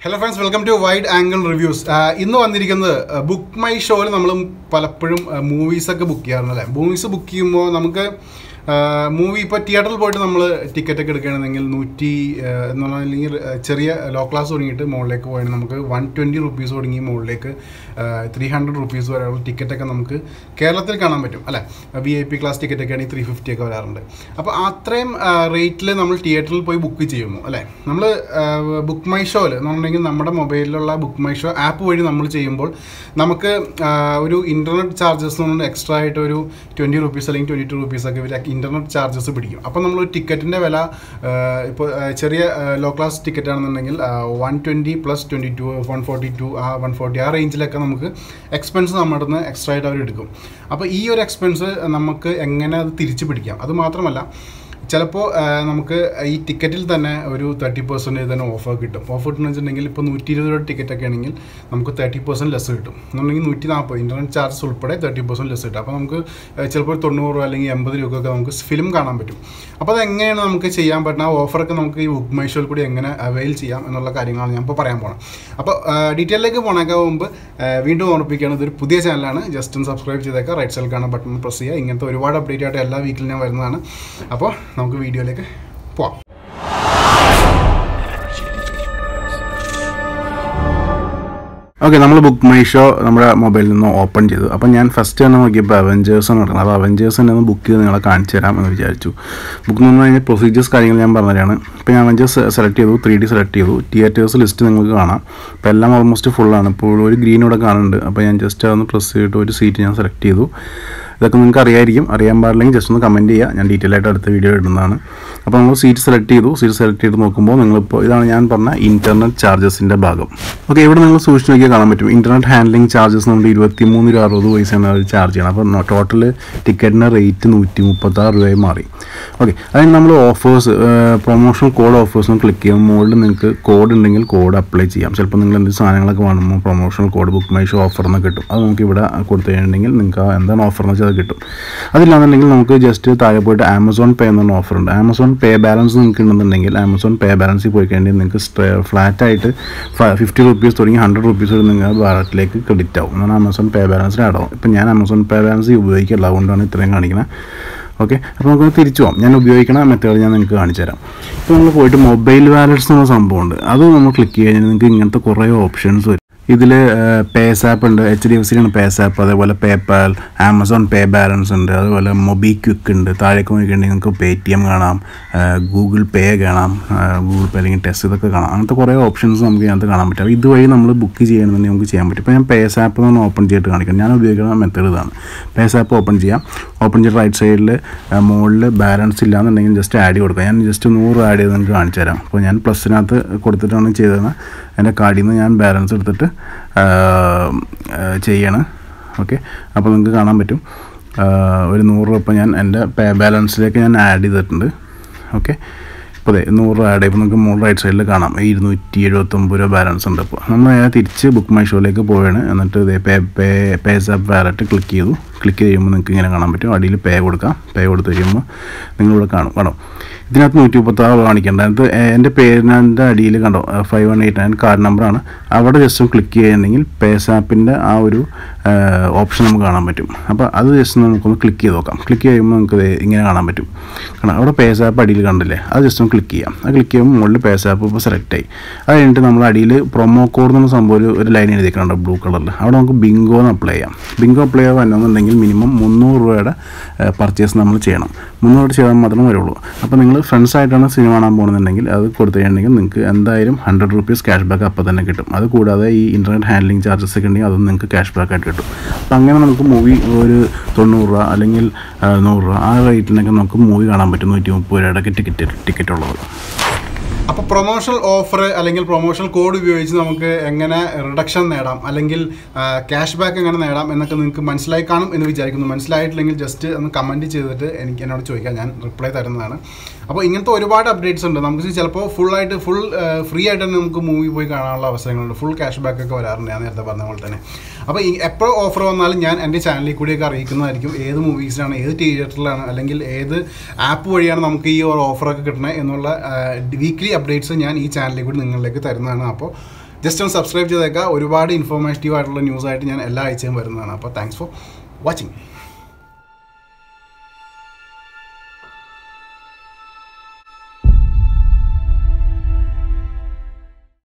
hello friends welcome to wide angle reviews ഇന്ന് വന്നിരിക്കുന്നത് book my ഷോയിൽ നമ്മൾ പലപ്പോഴും മൂവീസൊക്കെ ബുക്ക് ചെയ്യാറുണ്ട് അല്ലേ മൂവീസ് ബുക്ക് ചെയ്യുമ്പോൾ നമുക്ക് മൂവി ഇപ്പോൾ തിയേറ്ററിൽ പോയിട്ട് നമ്മൾ ടിക്കറ്റ് ഒക്കെ എടുക്കുകയാണെങ്കിൽ നൂറ്റി എന്ന് പറഞ്ഞാൽ അല്ലെങ്കിൽ ചെറിയ ലോ ക്ലാസ് തുടങ്ങിയിട്ട് മുകളിലേക്ക് പോയാൽ നമുക്ക് വൺ ട്വൻറ്റി റുപ്പീസ് തുടങ്ങി മുകളിലേക്ക് ത്രീ ഹൺഡ്രഡ് റുപ്പീസ് വരെയുള്ള ടിക്കറ്റൊക്കെ നമുക്ക് കേരളത്തിൽ കാണാൻ പറ്റും അല്ലേ V I P class ticket ഒക്കെ ആണെങ്കിൽ ത്രീ ഫിഫ്റ്റി ഒക്കെ വരാറുണ്ട് അപ്പോൾ അത്രയും റേറ്റിൽ നമ്മൾ തിയേറ്ററിൽ പോയി ബുക്ക് ചെയ്യുന്നു അല്ലേ നമ്മൾ ബുക്ക് മൈ ഷോയിൽ എന്ന് പറഞ്ഞിട്ടുണ്ടെങ്കിൽ നമ്മുടെ മൊബൈലിലുള്ള ബുക്ക് മൈ ഷോ ആപ്പ് വഴി നമ്മൾ ചെയ്യുമ്പോൾ നമുക്ക് ഒരു ഇൻ്റർനെറ്റ് ചാർജസ് കൊണ്ട് എക്സ്ട്രാ ആയിട്ട് ഒരു ട്വൻറ്റി റുപ്പീസ് അല്ലെങ്കിൽ ട്വൻറ്റി ടു റുപ്പീസ് ഒക്കെ ഇവർ ഇൻ്റർനെറ്റ് ചാർജസ് പിടിക്കും അപ്പോൾ നമ്മൾ ടിക്കറ്റിൻ്റെ വില ഇപ്പോൾ ചെറിയ ലോ ക്ലാസ് ടിക്കറ്റ് ആണെന്നുണ്ടെങ്കിൽ one twenty plus twenty two one forty two ആ വൺ ഫോർട്ടി ആ റേഞ്ചിലൊക്കെ നമുക്ക് എക്സ്പെൻസ് നമ്മുടെ നിന്ന് എക്സ്ട്രാ ആയിട്ട് അവർ എടുക്കും അപ്പോൾ ഈ ഒരു എക്സ്പെൻസ് നമുക്ക് എങ്ങനെ അത് തിരിച്ചു പിടിക്കാം അത് മാത്രമല്ല ചിലപ്പോൾ നമുക്ക് ഈ ടിക്കറ്റിൽ തന്നെ ഒരു തേർട്ടി പെർസെൻറ്റേജ് തന്നെ ഓഫർ കിട്ടും ഓഫർ കിട്ടുന്ന വെച്ചിട്ടുണ്ടെങ്കിൽ ഇപ്പോൾ നൂറ്റി ഇരുപത് രൂപ ടിക്കറ്റ് ഒക്കെ ആണെങ്കിൽ നമുക്ക് തേർട്ടി പെർസെൻറ്റ് ലെസ് കിട്ടും എന്നുണ്ടെങ്കിൽ നൂറ്റി നാൽപ്പത് ഇൻ്റർനെറ്റ് ചാർജസ് ഉൾപ്പെടെ തേർട്ടി പെർസെൻറ്റ് ലെസ് കിട്ടും അപ്പോൾ നമുക്ക് ചിലപ്പോൾ തൊണ്ണൂറ് രൂപ അല്ലെങ്കിൽ എൺപത് രൂപയൊക്കെ നമുക്ക് ഫിലിം കാണാൻ പറ്റും അപ്പോൾ അതെങ്ങനെയാണ് നമുക്ക് ചെയ്യാൻ പറ്റുന്ന ആ ഓഫറൊക്കെ നമുക്ക് ഈ ബുക്ക് മൈ ഷോയിൽ കൂടി എങ്ങനെ അവൈൽ ചെയ്യാം എന്നുള്ള കാര്യങ്ങളാണ് ഞാൻ ഇപ്പോൾ പറയാൻ പോകുന്നത് അപ്പോൾ ഡീറ്റെയിലേക്ക് പോണേക്കാൻ മുമ്പ് വീണ്ടും ഓർമ്മിപ്പിക്കുകയാണ് ഇതൊരു പുതിയ ചാനലാണ് ജസ്റ്റ് ഒന്ന് സബ്സ്ക്രൈബ് ചെയ്തേക്കാം റൈറ്റ് സൈഡിൽ കാണാൻ ബട്ടൺ പ്രസ് ചെയ്യുക ഇങ്ങനത്തെ ഒരുപാട് അപ്ഡേറ്റ് ആയിട്ട് എല്ലാ വീക്കിലും ഞാൻ വരുന്നതാണ് അപ്പോൾ നമുക്ക് വീഡിയോയിലേക്ക് പോവാം ഓക്കെ നമ്മൾ ബുക്ക് മൈ ഷോ നമ്മുടെ മൊബൈലിൽ നിന്ന് ഓപ്പൺ ചെയ്തു അപ്പം ഞാൻ ഫസ്റ്റ് തന്നെ നോക്കിയപ്പോൾ അവഞ്ചേഴ്സ് എന്ന് പറയുന്നത് അപ്പോൾ അവഞ്ചേഴ്സ് തന്നെ ഒന്ന് ബുക്ക് ചെയ്ത് നിങ്ങളെ കാണിച്ചു തരാം എന്ന് വിചാരിച്ചു ബുക്ക് എന്ന് പറഞ്ഞാൽ പ്രൊസീജിയേഴ്സ് കാര്യങ്ങൾ ഞാൻ പറഞ്ഞുതരാണ് ഇപ്പോൾ ഞാൻ അവഞ്ചേഴ്സ് സെലക്ട് ചെയ്തു ത്രീ ഡി സെലക്ട് ചെയ്തു തിയേറ്റേഴ്സ് ലിസ്റ്റ് നിങ്ങൾക്ക് കാണാം അപ്പോൾ എല്ലാം ഓൾമോസ്റ്റ് ഫുള്ളാണ് ഇപ്പോൾ ഒരു ഗ്രീൻ ഇവിടെ കാണുന്നുണ്ട് അപ്പോൾ ഞാൻ ജസ്റ്റ് അതൊന്ന് പ്രസ് ചെയ്തിട്ട് ഒരു സീറ്റ് ഞാൻ സെലക്ട് ചെയ്തു ഇതൊക്കെ നിങ്ങൾക്ക് അറിയായിരിക്കും അറിയാൻ പാടില്ലെങ്കിൽ ജസ്റ്റ് ഒന്ന് കമൻറ്റ് ചെയ്യുക ഞാൻ ഡീറ്റെയിൽ ആയിട്ട് അടുത്ത വീഡിയോ ഇടുന്നതാണ് അപ്പോൾ നമ്മൾ സീറ്റ് സെലക്ട് ചെയ്തു സീറ്റ് സെലക്ട് ചെയ്ത് നോക്കുമ്പോൾ നിങ്ങളിപ്പോൾ ഇതാണ് ഞാൻ പറഞ്ഞ ഇൻ്റർനെറ്റ് ചാർജസിൻ്റെ ഭാഗം ഓക്കെ ഇവിടെ നിങ്ങൾ സൂക്ഷിച്ച് നോക്കിയാൽ കാണാൻ പറ്റും ഇൻ്റർനെറ്റ് ഹാൻഡ്ലിംഗ് ചാർജസ് നമ്മൾ ഇരുപത്തി മൂന്ന് രൂപ അറുപത് പൈസയാണ് അവർ ചാർജ് ചെയ്യണം അപ്പോൾ ടോട്ടൽ ടിക്കറ്റിൻ്റെ റേറ്റ് നൂറ്റി മുപ്പത്താറ് രൂപയായി മാറി ഓക്കെ അതിന് നമ്മൾ offers promotional code offers click ചെയ്യുമ്പോൾ മുകളിൽ നിങ്ങൾക്ക് കോഡ് ഉണ്ടെങ്കിൽ കോഡ് അപ്ലൈ ചെയ്യാം ചിലപ്പോൾ നിങ്ങൾ എന്ത് സാധനങ്ങളൊക്കെ വാങ്ങുമ്പോൾ promotional code Book My Show offer എന്ന് കിട്ടും അത് നമുക്ക് ഇവിടെ കൊടുത്തു കഴിഞ്ഞിട്ടുണ്ടെങ്കിൽ നിങ്ങൾക്ക് എന്താണ് ഓഫർ എന്ന് വെച്ചാൽ അത് കിട്ടും അതില്ലാന്നുണ്ടെങ്കിൽ നമുക്ക് ജസ്റ്റ് താഴെ പോയിട്ട് ആമസോൺ പേ എന്നൊരു ഓഫർ ഉണ്ട് ആമസോൺ പേ ബാലൻസ് നിങ്ങൾക്ക് ഉണ്ടെന്നുണ്ടെങ്കിൽ ആമസോൺ പേ ബാലൻസിൽ പോയി കഴിഞ്ഞാൽ നിങ്ങൾക്ക് ഫ്ലാറ്റ് ആയിട്ട് ഫിഫ്റ്റി റുപ്പീസ് തുടങ്ങി ഹൺഡ്രഡ് റുപ്പീസ് വരെ നിങ്ങൾ വാലറ്റിലേക്ക് ക്രെഡിറ്റ് ആവും എന്നാണ് ആമസോൺ പേ ബാലൻസിന് ആഡ് ആവും ഇപ്പം ഞാൻ ആമസോൺ പേ ബാലൻസ് ഉപയോഗിക്കില്ല അതുകൊണ്ടാണ് ഇത്രയും കാണിക്കുന്നത് ഓക്കെ അപ്പോൾ നമുക്ക് തിരിച്ചു പോകാം ഞാൻ ഉപയോഗിക്കണ മെത്തേഡ് ഞാൻ നിങ്ങൾക്ക് കാണിച്ചു തരാം ഇപ്പോൾ നമ്മൾ പോയിട്ട് മൊബൈൽ വാലറ്റ്സ് എന്നുള്ള സംഭവമുണ്ട് അത് നമ്മൾ ക്ലിക്ക് ചെയ്ത് കഴിഞ്ഞാൽ നിങ്ങൾക്ക് ഇങ്ങനത്തെ കുറേ ഓപ്ഷൻസ് വരും ഇതിൽ പേസ് ആപ്പ് ഉണ്ട് എച്ച് ഡി എഫ് സിയിലാണ് പേസ് ആപ്പ് അതേപോലെ പേപ്പാൽ ആമസോൺ പേ ബാലൻസ് ഉണ്ട് അതുപോലെ മൊബി ക്വിക്ക് ഉണ്ട് താഴേക്ക് നോക്കിയിട്ടുണ്ടെങ്കിൽ നിങ്ങൾക്ക് പേ ടി എം കാണാം ഗൂഗിൾ പേ കാണാം ഗൂഗിൾ പേ അല്ലെങ്കിൽ ടെസ്റ്റ് ഇതൊക്കെ കാണാം അങ്ങനത്തെ കുറേ ഓപ്ഷൻസ് നമുക്ക് ഇതിനകത്ത് കാണാൻ പറ്റും അപ്പോൾ ഇതുവഴി നമ്മൾ ബുക്ക് ചെയ്യണമെന്നുണ്ടെങ്കിൽ നമുക്ക് ചെയ്യാൻ പറ്റും ഇപ്പോൾ ഞാൻ പേസ് ആപ്പ് ഒന്ന് ഓപ്പൺ ചെയ്തിട്ട് കാണിക്കാം ഞാൻ ഉപയോഗിക്കുന്ന മെത്തേഡ് ഇതാണ് പേസ് ആപ്പ് ഓപ്പൺ ചെയ്യാം ഓപ്പൺ ചെയ്ത് റൈറ്റ് സൈഡിൽ മുകളിൽ ബാലൻസ് ഇല്ലാന്നുണ്ടെങ്കിൽ ജസ്റ്റ് ആഡ് കൊടുക്കാം ഞാൻ ജസ്റ്റ് നൂറ് ആഡ് ചെയ്ത് നിങ്ങൾക്ക് കാണിച്ചു തരാം അപ്പോൾ ഞാൻ പ്ലസിനകത്ത് കൊടുത്തിട്ടാണ് ചെയ്തത് എൻ്റെ കാർഡിൽ നിന്ന് ഞാൻ ബാലൻസ് എടുത്തിട്ട് ചെയ്യണം ഓക്കെ അപ്പോൾ നിങ്ങൾക്ക് കാണാൻ പറ്റും ഒരു നൂറ് രൂപ ഞാൻ എൻ്റെ പേ ബാലൻസിലേക്ക് ഞാൻ ആഡ് ചെയ്തിട്ടുണ്ട് ഓക്കെ ഇപ്പോൾ അതെ നൂറ് ആഡ് ചെയ്യുമ്പോൾ നമുക്ക് മുകളിൽ റൈറ്റ് സൈഡിൽ കാണാം ഇരുന്നൂറ്റി എഴുപത്തൊമ്പത് രൂപ ബാലൻസ് ഉണ്ട് ഇപ്പോൾ നമ്മൾ നേരെ തിരിച്ച് ബുക്ക് മൈ ഷോയിലേക്ക് പോവുകയാണ് എന്നിട്ട് ഇതേ pay pay PayZapp wallet click ചെയ്തു ക്ലിക്ക് ചെയ്യുമ്പോൾ നിങ്ങൾക്ക് ഇങ്ങനെ കാണാൻ പറ്റും അടിയിൽ പേ കൊടുക്കാം പേ കൊടുത്ത് കഴിയുമ്പോൾ നിങ്ങളിവിടെ കാണും കാണും ഇതിനകത്ത് നൂറ്റി മുപ്പത്താറ് കാണിക്കേണ്ട അതിനകത്ത് എൻ്റെ പേരിൻ്റെ അടിയിൽ കണ്ടോ five one eight nine card നമ്പറാണ് അവിടെ ജസ്റ്റ് ക്ലിക്ക് ചെയ്യുന്നുണ്ടെങ്കിൽ പേസ് ആപ്പിൻ്റെ ആ ഒരു ഓപ്ഷൻ നമുക്ക് കാണാൻ പറ്റും അപ്പോൾ അത് ജസ്റ്റ് നമുക്കൊന്ന് ക്ലിക്ക് ചെയ്ത് നോക്കാം ക്ലിക്ക് ചെയ്യുമ്പോൾ നമുക്ക് ഇങ്ങനെ കാണാൻ പറ്റും കാരണം അവിടെ പേസ് ആപ്പ് അടിയിൽ കണ്ടില്ലേ അത് ജസ്റ്റ് ഒന്ന് ക്ലിക്ക് ചെയ്യാം അത് ക്ലിക്ക് ചെയ്യുമ്പോൾ മുകളിൽ പേസ് ആപ്പ് ഇപ്പോൾ സെലക്ട് ആയി അത് കഴിഞ്ഞിട്ട് നമ്മൾ അടിയിൽ പ്രൊമോ കോഡ് എന്ന സംഭവം ഒരു ഒരു ലൈൻ എഴുതിക്കുന്നുണ്ട് ബ്ലൂ കളറിൽ അവിടെ നമുക്ക് ബിങ്കോ എന്ന് അപ്ലൈ ചെയ്യാം ബിങ്കോ അപ്ലൈ ചെയ്യാൻ വരണമെന്നുണ്ടെങ്കിൽ മിനിമം മുന്നൂറ് രൂപയുടെ പർച്ചേസ് നമ്മൾ ചെയ്യണം മുന്നൂറ് രൂപ ചെയ്താൽ മാത്രമേ വരുള്ളൂ അപ്പോൾ നിങ്ങൾ ഫ്രണ്ട്സ് ആയിട്ടാണ് സിനിമ കാണാൻ പോകുന്നുണ്ടെങ്കിൽ അത് കൊടുത്തു കഴിഞ്ഞിട്ടുണ്ടെങ്കിൽ നിങ്ങൾക്ക് എന്തായാലും ഹൺഡ്രഡ് റുപ്പീസ് ക്യാഷ് ബാക്ക് അപ്പോൾ തന്നെ കിട്ടും അത് കൂടാതെ ഈ ഇൻ്റർനെറ്റ് ഹാൻഡ്ലിംഗ് ചാർജസ് ഒക്കെ ഉണ്ടെങ്കിൽ അതും നിങ്ങൾക്ക് ക്യാഷ് ബാക്ക് ആയിട്ട് കിട്ടും അപ്പോൾ അങ്ങനെ നമുക്ക് മൂവി ഒരു തൊണ്ണൂറ് രൂപ അല്ലെങ്കിൽ നൂറ് രൂപ ആ റേറ്റിനൊക്കെ നമുക്ക് മൂവി കാണാൻ പറ്റും നൂറ്റി മുപ്പത് രൂപയുടെ ടിക്കറ്റ് ടിക്കറ്റ് ഉള്ളത് അപ്പോൾ പ്രൊമോഷണൽ ഓഫർ അല്ലെങ്കിൽ പ്രൊമോഷണൽ കോഡ് ഉപയോഗിച്ച് നമുക്ക് എങ്ങനെ റിഡക്ഷൻ നേടാം അല്ലെങ്കിൽ ക്യാഷ് ബാക്ക് എങ്ങനെ നേടാം എന്നൊക്കെ നിങ്ങൾക്ക് മനസ്സിലായി കാണും എന്ന് വിചാരിക്കുന്നു മനസ്സിലായിട്ടില്ലെങ്കിൽ ജസ്റ്റ് ഒന്ന് കമൻറ്റ് ചെയ്തിട്ട് എനിക്ക് എന്നോട് ചോദിക്കാം ഞാൻ റിപ്ലൈ തരുന്നതാണ് അപ്പോൾ ഇങ്ങനത്തെ ഒരുപാട് അപ്ഡേറ്റ്സ് ഉണ്ട് നമുക്ക് ചിലപ്പോൾ ഫുൾ ആയിട്ട് ഫുൾ ഫ്രീ ആയിട്ട് തന്നെ നമുക്ക് മൂവി പോയി കാണാനുള്ള അവസരങ്ങളുണ്ട് ഫുൾ ക്യാഷ് ബാക്ക് ഒക്കെ വരാറുണ്ട് ഞാൻ നേരത്തെ പറഞ്ഞ പോലെ തന്നെ അപ്പോൾ ഈ എപ്പോൾ ഓഫർ വന്നാലും ഞാൻ എൻ്റെ ചാനലിൽ കൂടിയൊക്കെ അറിയിക്കുന്നതായിരിക്കും ഏത് മൂവീസിലാണ് ഏത് തിയേറ്ററിലാണ് അല്ലെങ്കിൽ ഏത് ആപ്പ് വഴിയാണ് നമുക്ക് ഈ ഒരു ഓഫറൊക്കെ കിട്ടണത് എന്നുള്ള വീക്ക്ലി അപ്ഡേറ്റ്സ് ഞാൻ ഈ ചാനലിൽ കൂടി നിങ്ങളിലേക്ക് തരുന്നതാണ് അപ്പോൾ ജസ്റ്റ് ഒന്ന് സബ്സ്ക്രൈബ് ചെയ്തേക്കുക ഒരുപാട് ഇൻഫോർമേറ്റീവ് ആയിട്ടുള്ള ന്യൂസ് ആയിട്ട് ഞാൻ എല്ലാ ആഴ്ചയും വരുന്നതാണ് അപ്പോൾ താങ്ക്സ് ഫോർ വാച്ചിങ്